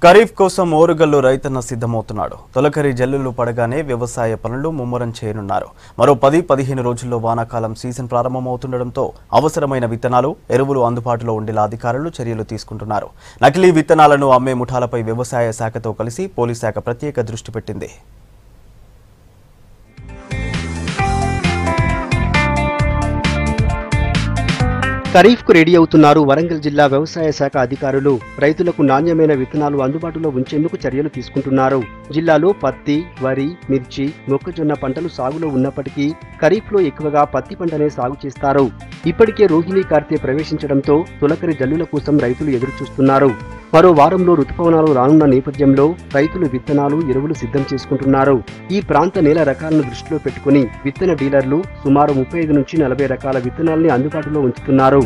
ఖరీఫ్ కోసం ఓరుగల్లు రైతన్న సిద్ధమవుతున్నాడు తొలకరి జల్లులు పడగానే వ్యవసాయ పనులు ముమ్మరం చేయనున్నారు మరో పది పదిహేను రోజుల్లో వానాకాలం సీజన్ ప్రారంభమవుతుండటంతో అవసరమైన విత్తనాలు ఎరువులు అందుబాటులో ఉండేలా అధికారులు చర్యలు తీసుకుంటున్నారు నకిలీ విత్తనాలను అమ్మే ముఠాలపై వ్యవసాయ శాఖతో కలిసి పోలీస్ శాఖ ప్రత్యేక దృష్టి పెట్టింది ఖరీఫ్కు రెడీ అవుతున్నారు వరంగల్ జిల్లా వ్యవసాయ శాఖ అధికారులు రైతులకు నాణ్యమైన విత్తనాలు అందుబాటులో ఉంచేందుకు చర్యలు తీసుకుంటున్నారు జిల్లాలో పత్తి వరి మిర్చి మొక్కజొన్న పంటలు సాగులో ఉన్నప్పటికీ ఖరీఫ్లో ఎక్కువగా పత్తి పంటనే సాగు చేస్తారు ఇప్పటికే రోహిణి కార్తె ప్రవేశించడంతో తొలకరి జల్లుల కోసం రైతులు ఎదురుచూస్తున్నారు మరో వారంలో రుతుపవనాలు రానున్న నేపథ్యంలో రైతులు విత్తనాలు ఎరువులు సిద్ధం చేసుకుంటున్నారు ఈ ప్రాంత నేల రకాలను దృష్టిలో పెట్టుకుని విత్తన డీలర్లు సుమారు ముప్పై ఐదు నుంచి నలభై రకాల విత్తనాల్ని అందుబాటులో ఉంచుతున్నారు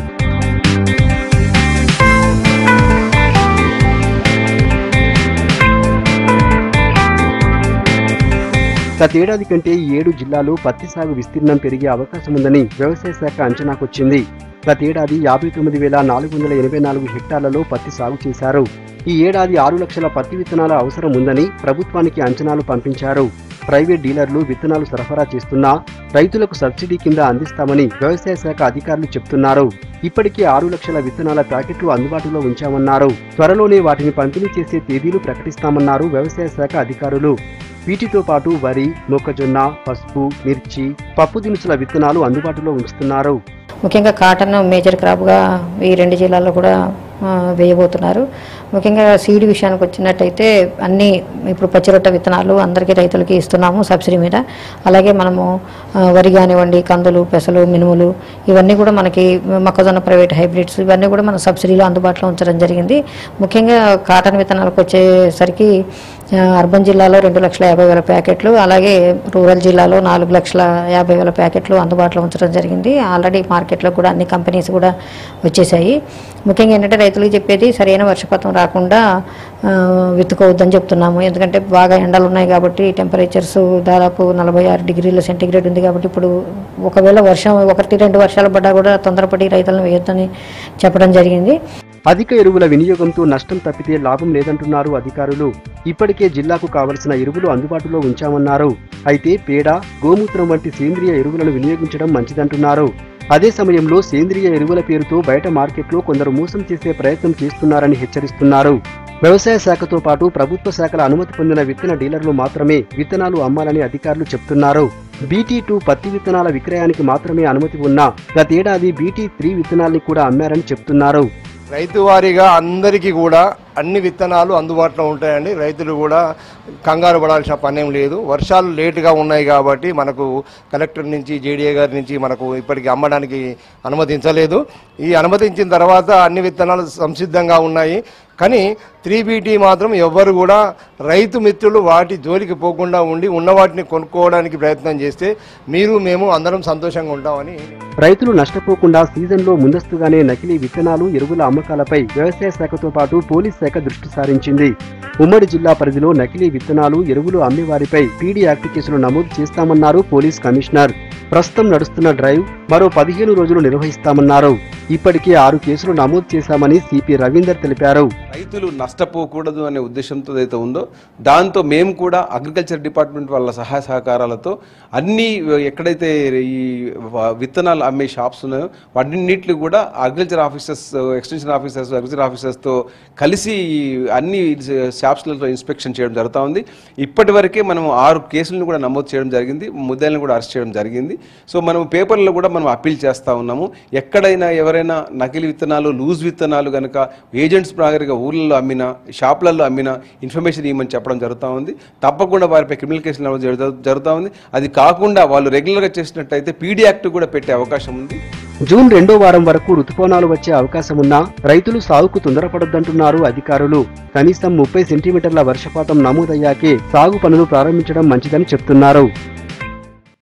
గతేడాది కంటే ఈ ఏడు జిల్లాలో పత్తి సాగు విస్తీర్ణం పెరిగే అవకాశం ఉందని వ్యవసాయ శాఖ అంచనాకొచ్చింది గతేడాది యాభై తొమ్మిది వేల నాలుగు వందల ఎనభై నాలుగు హెక్టార్లలో పత్తి సాగు చేశారు ఈ ఏడాది ఆరు లక్షల పత్తి విత్తనాల అవసరం ఉందని ప్రభుత్వానికి అంచనాలు పంపించారు ప్రైవేట్ డీలర్లు విత్తనాలు సరఫరా చేస్తున్నా రైతులకు సబ్సిడీ కింద అందిస్తామని వ్యవసాయ శాఖ అధికారులు చెప్తున్నారు ఇప్పటికే ఆరు లక్షల విత్తనాల ప్యాకెట్లు అందుబాటులో ఉంచామన్నారు త్వరలోనే వాటిని పంపిణీ చేసే తేదీలు ప్రకటిస్తామన్నారు వ్యవసాయ శాఖ అధికారులు వీటితో పాటు వరి మొక్కజొన్న పసుపు మిర్చి పప్పు దినుసుల విత్తనాలు అందుబాటులో ఉంచుతున్నారు ముఖ్యంగా కాటన్ మేజర్ క్రాప్గా ఈ రెండు జిల్లాల్లో కూడా ఆ, వేయబోతున్నారు ముఖ్యంగా సీడ్ విషయానికి వచ్చినట్టయితే అన్ని ఇప్పుడు పచ్చిరొట్ట విత్తనాలు అందరికీ రైతులకి ఇస్తున్నాము సబ్సిడీ మీద అలాగే మనము ఆ, వరి కానివ్వండి కందులు పెసలు మినుములు ఇవన్నీ కూడా మనకి మొక్కజొన్న ప్రైవేట్ హైబ్రిడ్స్ ఇవన్నీ కూడా మన సబ్సిడీలో అందుబాటులో ఉంచడం జరిగింది ముఖ్యంగా కాటన్ విత్తనాలకు వచ్చేసరికి ఆ, అర్బన్ జిల్లాలో రెండు లక్షల యాభై వేల ప్యాకెట్లు అలాగే రూరల్ జిల్లాలో నాలుగు లక్షల యాభై వేల ప్యాకెట్లు అందుబాటులో ఉంచడం జరిగింది ఆల్రెడీ మార్కెట్లో కూడా అన్ని కంపెనీస్ కూడా వచ్చేసాయి ముఖ్యంగా ఏంటంటే రైతులకు చెప్పేది సరైన వర్షపాతం రాకుండా ఆ, విత్తుకోవద్దని చెప్తున్నాము ఎందుకంటే బాగా ఎండలు ఉన్నాయి కాబట్టి టెంపరేచర్స్ దాదాపు నలభై ఆరు డిగ్రీల సెంటీగ్రేడ్ ఉంది కాబట్టి ఇప్పుడు ఒకవేళ వర్షం ఒకటి రెండు వర్షాలు పడ్డా కూడా తొందరపడి రైతులను వేయొద్దని చెప్పడం జరిగింది అధిక ఎరువుల వినియోగంతో నష్టం తప్పితే లాభం లేదంటున్నారు అధికారులు ఇప్పటికే జిల్లాకు కావలసిన ఎరువులు అందుబాటులో ఉంచామన్నారు అయితే పేడ గోమూత్రం వంటి సేంద్రియ ఎరువులను వినియోగించడం మంచిదంటున్నారు అదే సమయంలో సేంద్రియ ఎరువుల పేరుతో బయట మార్కెట్లో కొందరు మోసం చేసే ప్రయత్నం చేస్తున్నారని హెచ్చరిస్తున్నారు వ్యవసాయ శాఖతో పాటు ప్రభుత్వ శాఖల అనుమతి పొందిన విత్తన డీలర్లు మాత్రమే విత్తనాలు అమ్మాలని అధికారులు చెప్తున్నారు బీటీ టూ పత్తి విత్తనాల విక్రయానికి మాత్రమే అనుమతి ఉన్నా గతేడాది బీటీ త్రీ విత్తనాల్ని కూడా అమ్మారని చెప్తున్నారు రైతు వారీగా అందరికీ కూడా అన్ని విత్తనాలు అందుబాటులో ఉంటాయండి రైతులు కూడా కంగారు పడాల్సిన పనేం లేదు వర్షాలు లేటుగా ఉన్నాయి కాబట్టి మనకు కలెక్టర్ నుంచి జేడీఏ గారి నుంచి మనకు ఇప్పటికి అమ్మడానికి అనుమతించలేదు ఈ అనుమతించిన తర్వాత అన్ని విత్తనాలు సంసిద్ధంగా ఉన్నాయి కానీ త్రీ బీటీ మాత్రం ఎవ్వరు కూడా రైతు మిత్రులు వాటి జోలికి పోకుండా ఉండి ఉన్న వాటిని కొనుక్కోవడానికి ప్రయత్నం చేస్తే మీరు మేము అందరం సంతోషంగా ఉంటామని రైతులు నష్టపోకుండా సీజన్లో ముందస్తుగానే నకిలీ విత్తనాలు ఎరువుల అమ్మకాలపై వ్యవసాయ శాఖతో పాటు పోలీస్ శాఖ దృష్టి సారించింది ఉమ్మడి జిల్లా పరిధిలో నకిలీ విత్తనాలు ఎరువులు అమ్మేవారిపై పీడీ యాక్ట్ కేసులు నమోదు చేస్తామన్నారు పోలీస్ కమిషనర్ ప్రస్తుతం నడుస్తున్న డ్రైవ్ మరో పదిహేను రోజులు నిర్వహిస్తామన్నారు ఇప్పటికే ఆరు కేసులు నమోదు చేశామని సిపి రవీందర్ తెలిపారు రైతులు నష్టపోకూడదు అనే ఉద్దేశంతో ఏదైతే ఉందో దాంతో మేము కూడా అగ్రికల్చర్ డిపార్ట్మెంట్ వాళ్ళ సహాయ సహకారాలతో అన్ని ఎక్కడైతే ఈ వ- విత్తనాలు అమ్మే షాప్స్ ఉన్నాయో వాటిన్నింటిని కూడా agriculture officers extension officers agriculture ఆఫీసర్స్తో కలిసి ఈ అన్ని షాప్స్లలో ఇన్స్పెక్షన్ చేయడం జరుగుతూ ఉంది ఇప్పటి వరకే మనం ఆరు కేసులను కూడా నమోదు చేయడం జరిగింది ముద్దాయిలను కూడా అరెస్ట్ చేయడం జరిగింది సో మనం పేపర్లో కూడా మనం అప్పీల్ చేస్తూ ఉన్నాము ఎక్కడైనా ఎవరైనా నకిలీ విత్తనాలు లూజ్ విత్తనాలు కనుక ఏజెంట్స్ ప్రాగరిగా ఊళ్ళలో అమ్మినా షాపులలో అమ్మినా ఇన్ఫర్మేషన్ ఇవ్వమని చెప్పడం జరుగుతూ ఉంది తప్పకుండా వారిపై క్రిమినల్ కేసులు నమోదు జరుగు- జరుగుతూ ఉంది అది కాకుండా వాళ్ళు రెగ్యులర్గా చేసినట్టయితే పీడీ యాక్ట్ కూడా పెట్టే అవకాశం ఉంది జూన్ రెండో వారం వరకు రుతుపవనాలు వచ్చే అవకాశం ఉన్నా రైతులు సాగుకు తొందరపడొద్దంటున్నారు అధికారులు కనీసం ముప్పై సెంటీమీటర్ల వర్షపాతం నమోదయ్యాకే సాగు పనులు ప్రారంభించడం మంచిదని చెప్తున్నారు